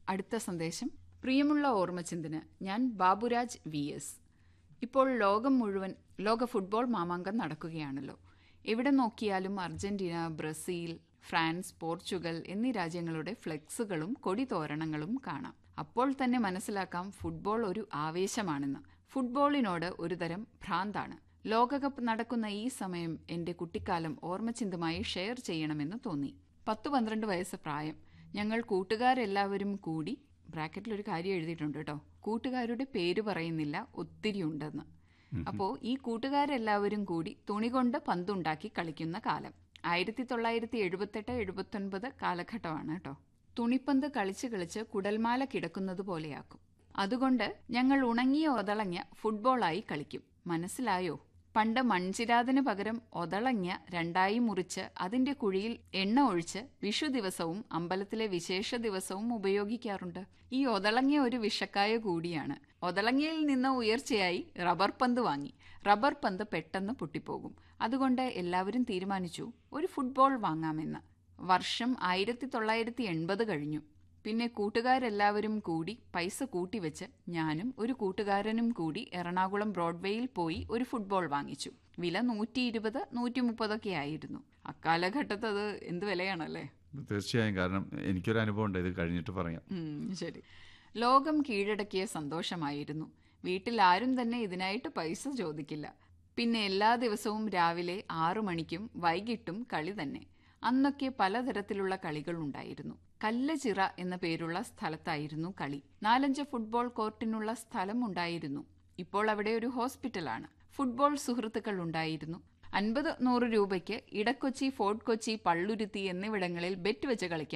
അടുത്ത സന്ദേശം പ്രിയമുള്ള ഓർമ്മചിന്തന് ഞാൻ ബാബുരാജ് വി എസ് ഇപ്പോൾ ലോകം മുഴുവൻ ലോക ഫുട്ബോൾ മാമാങ്കം നടക്കുകയാണല്ലോ എവിടെ നോക്കിയാലും അർജന്റീന ബ്രസീൽ ഫ്രാൻസ് പോർച്ചുഗൽ എന്നീ രാജ്യങ്ങളുടെ ഫ്ലെക്സുകളും കൊടിതോരണങ്ങളും കാണാം അപ്പോൾ തന്നെ മനസ്സിലാക്കാം ഫുട്ബോൾ ഒരു ആവേശമാണെന്ന് ഫുട്ബോളിനോട് ഒരുതരം ഭ്രാന്താണ് ലോകകപ്പ് നടക്കുന്ന ഈ സമയം എന്റെ കുട്ടിക്കാലം ഓർമ്മചിന്തമായി ഷെയർ ചെയ്യണമെന്ന് തോന്നി പത്തു പന്ത്രണ്ട് വയസ്സ് പ്രായം ഞങ്ങൾ കൂട്ടുകാരെല്ലാവരും കൂടി ബ്രാക്കറ്റിൽ ഒരു കാര്യം എഴുതിയിട്ടുണ്ട് കേട്ടോ കൂട്ടുകാരുടെ പേര് പറയുന്നില്ല ഒത്തിരി ഉണ്ടെന്ന് അപ്പോൾ ഈ കൂട്ടുകാരെല്ലാവരും കൂടി തുണി കൊണ്ട് പന്തുണ്ടാക്കി കളിക്കുന്ന കാലം ആയിരത്തി തൊള്ളായിരത്തി എഴുപത്തെട്ട് എഴുപത്തൊൻപത് കാലഘട്ടമാണ് കേട്ടോ തുണിപ്പന്ത് കളിച്ച് കളിച്ച് കുടൽമാല കിടക്കുന്നത് പോലെയാക്കും അതുകൊണ്ട് ഞങ്ങൾ ഉണങ്ങിയ ഒതളങ്ങ ഫുട്ബോളായി കളിക്കും മനസ്സിലായോ പണ്ട് മൺചിരാതിന് പകരം ഒതളങ്ങ രണ്ടായി മുറിച്ച് അതിന്റെ കുഴിയിൽ എണ്ണ ഒഴിച്ച് വിഷു ദിവസവും അമ്പലത്തിലെ വിശേഷ ദിവസവും ഉപയോഗിക്കാറുണ്ട് ഈ ഒതളങ്ങ ഒരു വിഷക്കായ കൂടിയാണ് ഒതളങ്ങയിൽ നിന്ന് ഉയർച്ചയായി റബ്ബർ പന്ത് വാങ്ങി റബ്ബർ പന്ത് പെട്ടെന്ന് പൊട്ടിപ്പോകും അതുകൊണ്ട് എല്ലാവരും തീരുമാനിച്ചു ഒരു ഫുട്ബോൾ വാങ്ങാമെന്ന് വർഷം ആയിരത്തി തൊള്ളായിരത്തി എൺപത് കഴിഞ്ഞു പിന്നെ കൂട്ടുകാരെല്ലാവരും കൂടി പൈസ കൂട്ടിവെച്ച് ഞാനും ഒരു കൂട്ടുകാരനും കൂടി എറണാകുളം ബ്രോഡ്വേയിൽ പോയി ഒരു ഫുട്ബോൾ വാങ്ങിച്ചു വില നൂറ്റി ഇരുപത് നൂറ്റി മുപ്പതൊക്കെ ആയിരുന്നു അക്കാലഘട്ടത്ത് അത് എന്ത് വിലയാണല്ലേ തീർച്ചയായും കാരണം എനിക്കൊരു അനുഭവം ഉണ്ട് ഇത് കഴിഞ്ഞിട്ട് പറയാം ഉം, ശരി ലോകം കീഴടക്കിയ സന്തോഷമായിരുന്നു വീട്ടിൽ ആരും തന്നെ ഇതിനായിട്ട് പൈസ ചോദിക്കില്ല പിന്നെ എല്ലാ ദിവസവും രാവിലെ ആറു മണിക്കും വൈകിട്ടും കളി തന്നെ അന്നൊക്കെ പലതരത്തിലുള്ള കളികൾ ഉണ്ടായിരുന്നു കല്ലചിറ എന്ന പേരുള്ള സ്ഥലത്തായിരുന്നു കളി നാലഞ്ച് ഫുട്ബോൾ കോർട്ടിനുള്ള സ്ഥലം ഉണ്ടായിരുന്നു ഇപ്പോൾ അവിടെ ഒരു ഹോസ്പിറ്റലാണ് ഫുട്ബോൾ സുഹൃത്തുക്കൾ ഉണ്ടായിരുന്നു അൻപത് നൂറ് രൂപയ്ക്ക് ഇടക്കൊച്ചി ഫോർട്ട് കൊച്ചി പള്ളുരുത്തി എന്നിവിടങ്ങളിൽ ബെറ്റ് വെച്ച് കളിക്കാൻ